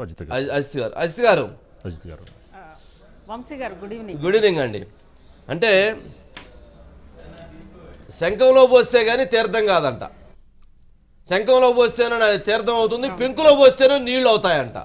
అజిత్ గారు అజి- అజిత్ గారు అజిత్ గారు అజిత్ గారు ఆ, వంశీ గారు గుడ్ ఈవినింగ్ గుడ్ ఈవినింగ్ అండి అంటే శంఖంలో పోస్తే కానీ తీర్థం కాదంట శంఖంలో పోస్తేనే అది తీర్థం అవుతుంది పెంకులో పోస్తేనే నీళ్లు అవుతాయంట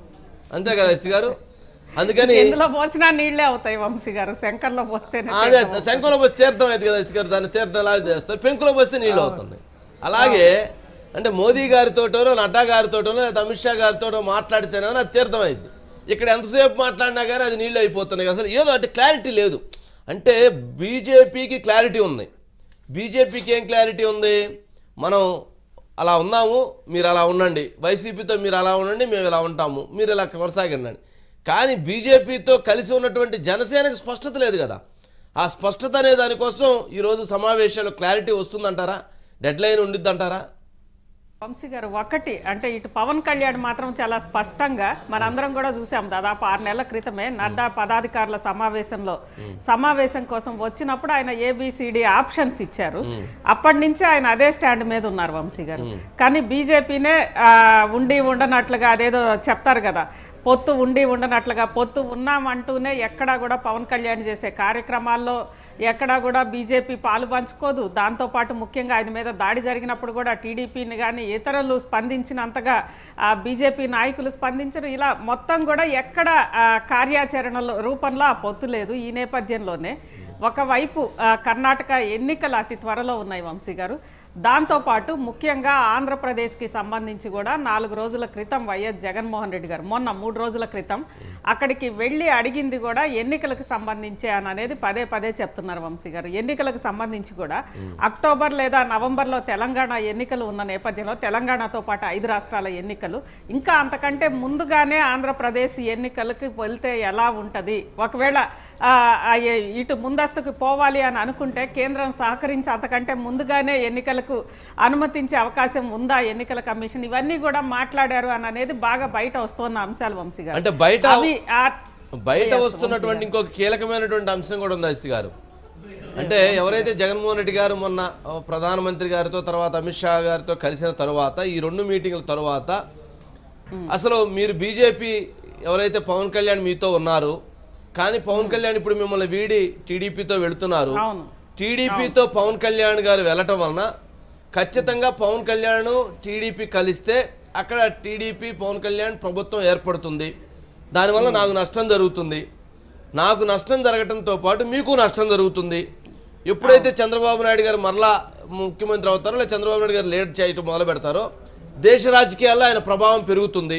అంతే కదా ఎస్ గారు అందుకని ఎందులో పోసినా నీళ్లే అవుతాయి వంశీ గారు శంకర్లో పోస్తేనే అదే శంఖంలో పోస్తే తీర్థం అయితే కదా ఎస్ గారు దాన్ని తీర్థం లాగా చేస్తారు పెంకులో పోస్తే నీళ్లు అవుతుంది అలాగే అంటే మోదీ గారితోటో నడ్డా గారితోటో లేదా అమిత్ షా గారితోటో మాట్లాడితేనే అది తీర్థం అయింది ఇక్కడ ఎంతసేపు మాట్లాడినా కానీ అది నీళ్ళు అయిపోతున్నాయి అసలు ఏదో అంటే క్లారిటీ లేదు అంటే బీజేపీకి క్లారిటీ ఉంది బీజేపీకి ఏం క్లారిటీ ఉంది మనం అలా ఉన్నాము మీరు అలా ఉండండి వైసీపీతో మీరు అలా ఉండండి మేము ఇలా ఉంటాము మీరు ఇలా కొనసాగండి కానీ బీజేపీతో కలిసి ఉన్నటువంటి జనసేనకి స్పష్టత లేదు కదా ఆ స్పష్టత అనే దానికోసం ఈరోజు సమావేశాల్లో క్లారిటీ వస్తుందంటారా డెడ్ లైన్ ఉండిద్దంటారా వంశీ గారు ఒకటి అంటే ఇటు పవన్ కళ్యాణ్ మాత్రం చాలా స్పష్టంగా మనందరం కూడా చూసాం దాదాపు ఆరు నెలల క్రితమే నడ్డా పదాధికారుల సమావేశంలో సమావేశం కోసం వచ్చినప్పుడు ఆయన ఏబిసిడి ఆప్షన్స్ ఇచ్చారు అప్పటి నుంచి ఆయన అదే స్టాండ్ మీద ఉన్నారు వంశీ గారు కానీ బీజేపీనే ఉండి ఉండనట్లుగా అదేదో చెప్తారు కదా పొత్తు ఉండి ఉండనట్లుగా పొత్తు ఉన్నామంటూనే ఎక్కడా కూడా పవన్ కళ్యాణ్ చేసే కార్యక్రమాల్లో ఎక్కడా కూడా బీజేపీ పాలు పంచుకోదు దాంతోపాటు ముఖ్యంగా ఆయన మీద దాడి జరిగినప్పుడు కూడా టీడీపీని కానీ ఇతరులు స్పందించినంతగా ఆ బీజేపీ నాయకులు స్పందించరు ఇలా మొత్తం కూడా ఎక్కడ ఆ, కార్యాచరణలో రూపంలో ఆ పొత్తు లేదు ఈ నేపథ్యంలోనే ఒకవైపు ఆ, కర్ణాటక ఎన్నికలు అతి త్వరలో ఉన్నాయి వంశీ గారు దాంతోపాటు ముఖ్యంగా ఆంధ్రప్రదేశ్కి సంబంధించి కూడా నాలుగు రోజుల క్రితం వైఎస్ జగన్మోహన్ రెడ్డి గారు మొన్న మూడు రోజుల క్రితం అక్కడికి వెళ్ళి అడిగింది కూడా ఎన్నికలకు సంబంధించి అని అనేది పదే పదే చెప్తున్నారు వంశీ గారు ఎన్నికలకు సంబంధించి కూడా అక్టోబర్ లేదా నవంబర్లో తెలంగాణ ఎన్నికలు ఉన్న నేపథ్యంలో తెలంగాణతో పాటు ఐదు రాష్ట్రాల ఎన్నికలు ఇంకా అంతకంటే ముందుగానే ఆంధ్రప్రదేశ్ ఎన్నికలకి వెళ్తే ఎలా ఉంటుంది ఒకవేళ ఆ, ఆ, ఏ- ఇటు ముందస్తుకు పోవాలి అని అనుకుంటే కేంద్రం సహకరించి అంతకంటే ముందుగానే ఎన్నికలకు అనుమతించే అవకాశం ఉందా ఎన్నికల కమిషన్ ఇవన్నీ కూడా మాట్లాడారు అని అనేది బాగా బయట వస్తున్న అంశాలు వంశీ గారు అంటే బయట అవి ఆ- బయట వస్తున్నటువంటి ఇంకొక కీలకమైనటువంటి అంశం కూడా ఉంది అస్తి గారు అంటే ఎవరైతే జగన్మోహన్ రెడ్డి గారు మొన్న ఆ, ప్రధానమంత్రి గారితో తర్వాత అమిత్ షా గారితో కలిసిన తరువాత ఈ రెండు మీటింగ్ల తరువాత అసలు మీరు బీజేపీ ఎవరైతే పవన్ కళ్యాణ్ మీతో ఉన్నారు కానీ పవన్ కళ్యాణ్ ఇప్పుడు మిమ్మల్ని వీడి టీడీపీతో వెళుతున్నారు అవును టీడీపీతో పవన్ కళ్యాణ్ గారు వెళ్ళటం వలన ఖచ్చితంగా పవన్ కళ్యాణ్ టీడీపీ కలిస్తే అక్కడ టీడీపీ పవన్ కళ్యాణ్ ప్రభుత్వం ఏర్పడుతుంది దానివల్ల నాకు నష్టం జరుగుతుంది నాకు నష్టం జరగటంతో పాటు మీకు నష్టం జరుగుతుంది ఎప్పుడైతే చంద్రబాబు నాయుడు గారు మరలా ముఖ్యమంత్రి అవుతారో లేదా చంద్రబాబు నాయుడు గారు లేట్ చేయటం మొదలు పెడతారో దేశ రాజకీయాల్లో ఆయన ప్రభావం పెరుగుతుంది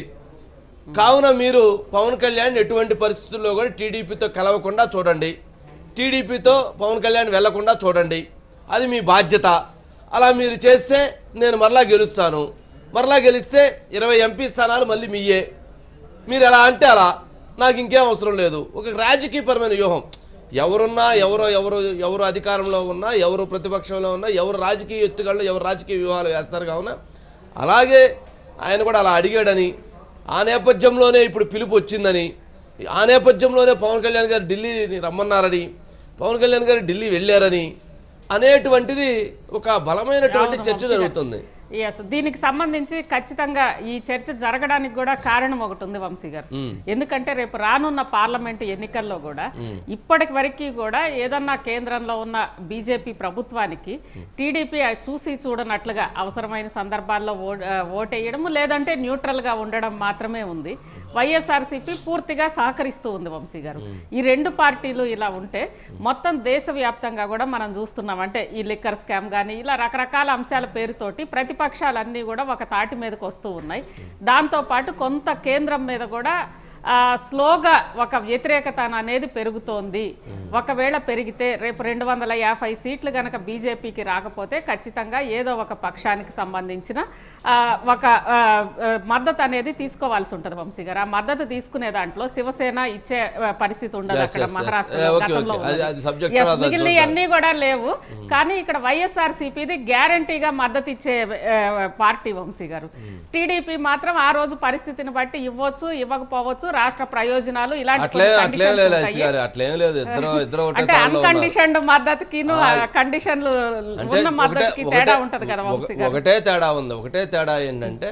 కావున మీరు పవన్ కళ్యాణ్ ఎటువంటి పరిస్థితుల్లో కూడా టీడీపీతో కలవకుండా చూడండి టీడీపీతో పవన్ కళ్యాణ్ వెళ్లకుండా చూడండి అది మీ బాధ్యత అలా మీరు చేస్తే నేను మరలా గెలుస్తాను మరలా గెలిస్తే ఇరవై ఎంపీ స్థానాలు మళ్ళీ మీయే మీరు ఎలా అంటే అలా నాకు ఇంకేం అవసరం లేదు ఒక రాజకీయపరమైన వ్యూహం ఎవరున్నా ఎవరో ఎవరు ఎవరు అధికారంలో ఉన్నా ఎవరు ప్రతిపక్షంలో ఉన్నా ఎవరు రాజకీయ ఎత్తుగళ్ళు ఎవరు రాజకీయ వ్యూహాలు వేస్తారు కావున అలాగే ఆయన కూడా అలా అడిగాడని ఆ నేపథ్యంలోనే ఇప్పుడు పిలుపు వచ్చిందని ఆ నేపథ్యంలోనే పవన్ కళ్యాణ్ గారు ఢిల్లీని రమ్మన్నారని పవన్ కళ్యాణ్ గారు ఢిల్లీ వెళ్ళారని అనేటువంటిది ఒక బలమైనటువంటి అవును, చర్చ వంశీ గారు. జరుగుతుంది ఎస్ దీనికి సంబంధించి ఖచ్చితంగా ఈ చర్చ జరగడానికి కూడా కారణం ఒకటి ఉంది వంశీ గారు ఎందుకంటే రేపు రానున్న పార్లమెంట్ ఎన్నికల్లో కూడా ఇప్పటి వరకు కూడా ఏదన్నా కేంద్రంలో ఉన్న బీజేపీ ప్రభుత్వానికి టీడీపీ చూసి చూడనట్లుగా అవసరమైన సందర్భాల్లో ఓ ఓటేయడం లేదంటే న్యూట్రల్ గా ఉండడం మాత్రమే ఉంది వైఎస్ఆర్సీపీ పూర్తిగా సహకరిస్తూ ఉంది వంశీ గారు ఈ రెండు పార్టీలు ఇలా ఉంటే మొత్తం దేశవ్యాప్తంగా కూడా మనం చూస్తున్నాం అంటే ఈ లిక్కర్ స్కామ్ కానీ ఇలా రకరకాల అంశాల పేరుతోటి ప్రతిపక్షాలన్నీ కూడా ఒక తాటి మీదకి వస్తూ ఉన్నాయి దాంతోపాటు కొంత కేంద్రం మీద కూడా ఆ, స్లోగా ఒక వ్యతిరేకత అనేది పెరుగుతోంది ఒకవేళ పెరిగితే రేపు రెండు వందల యాభై సీట్లు గనక బీజేపీకి రాకపోతే ఖచ్చితంగా ఏదో ఒక పక్షానికి సంబంధించిన ఆ, ఒక ఆ, ఆ, మద్దతు అనేది తీసుకోవాల్సి ఉంటుంది వంశీ గారు ఆ మద్దతు తీసుకునే దాంట్లో శివసేన ఇచ్చే ఆ, పరిస్థితి ఉండదు Yes, అక్కడ yes, yes. మహారాష్ట్రలో Eh, okay, గతంలో okay. అది- ఉన్నది. అది subject Yes, తర్వాత అది మిగిలిన చూద్దాం. అన్నీ కూడా లేవు కానీ ఇక్కడ వైఎస్ఆర్ సిపిది గ్యారంటీగా మద్దతు ఇచ్చే ఆ, పార్టీ వంశీ గారు టీడీపీ మాత్రం ఆ రోజు పరిస్థితిని బట్టి ఇవ్వచ్చు ఇవ్వకపోవచ్చు రాష్ట్ర ప్రయోజనాలు ఇలాంటి అట్లే కొన్ని అట్లేం conditions లేదు ఉంటాయి. గారు అట్లేం లేదు ఇద్దరు ఇద్దరు ఒకటే అంటే తాళ్ళలో ఉన్నారు. అన్కండిషన్డ్ మద్దతుకిను కండిషన్లు అంటే ఉన్న ఒకటే మద్దతుకి తేడా ఉంటది కదా ఒక- వంశీ గారు ఒకటే తేడా ఉంది ఒకటే తేడా ఏంటంటే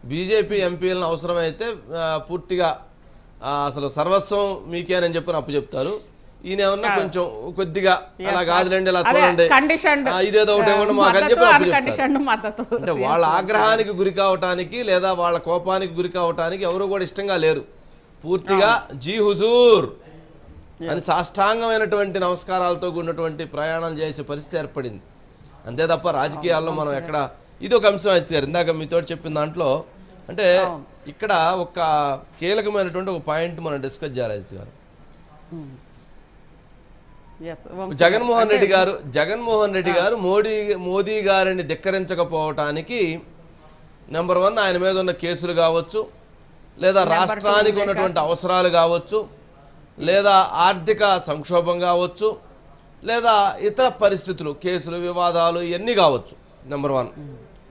బీజేపీ ఎంపీలను అవసరమైతే ఆ, పూర్తిగా ఆ, అసలు సర్వస్వం మీకేనని చెప్పని అప్పు చెప్తారు ఈయన ఏమన్నా కొంచెం కొద్దిగా అలా కాదులేండి ఇలా అదే చూడండి కండిషన్ ఆ, ఇదేదో ఒకటి ఇవ్వండి మాకు అని చెప్పి అప్పు చెప్తారు కండిషన్ మద్దతు అంటే వాళ్ళ ఆగ్రహానికి గురి కావటానికి లేదా వాళ్ళ కోపానికి గురి కావటానికి ఎవరు కూడా ఇష్టంగా లేరు పూర్తిగా జీ హుజూర్ అని సాష్టాంగమైనటువంటి నమస్కారాలతో కూడినటువంటి ప్రయాణాలు చేసే పరిస్థితి ఏర్పడింది అంతే తప్ప రాజకీయాల్లో మనం ఎక్కడ ఇది ఒక అంశం అజిత్ గారు ఇందాక మీతో చెప్పిన దాంట్లో అంటే ఇక్కడ ఒక కీలకమైనటువంటి ఒక పాయింట్ మనం డిస్కస్ చేయాలి అజిత్ గారు Yes, వంశీ జగన్మోహన్ రెడ్డి గారు జగన్మోహన్ రెడ్డి గారు మోడీ మోదీ గారిని ధిక్కరించకపోవటానికి నెంబర్ వన్ ఆయన మీద ఉన్న కేసులు కావచ్చు లేదా రాష్ట్రానికి ఉన్నటువంటి అవసరాలు కావచ్చు లేదా ఆర్థిక సంక్షోభం కావచ్చు లేదా ఇతర పరిస్థితులు కేసులు వివాదాలు ఇవన్నీ కావచ్చు number one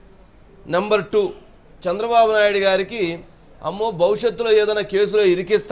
number two Chandrababu Naidu గారికి అమ్మో భవిష్యత్తులో ఏదైనా కేసులో ఇరికిస్తా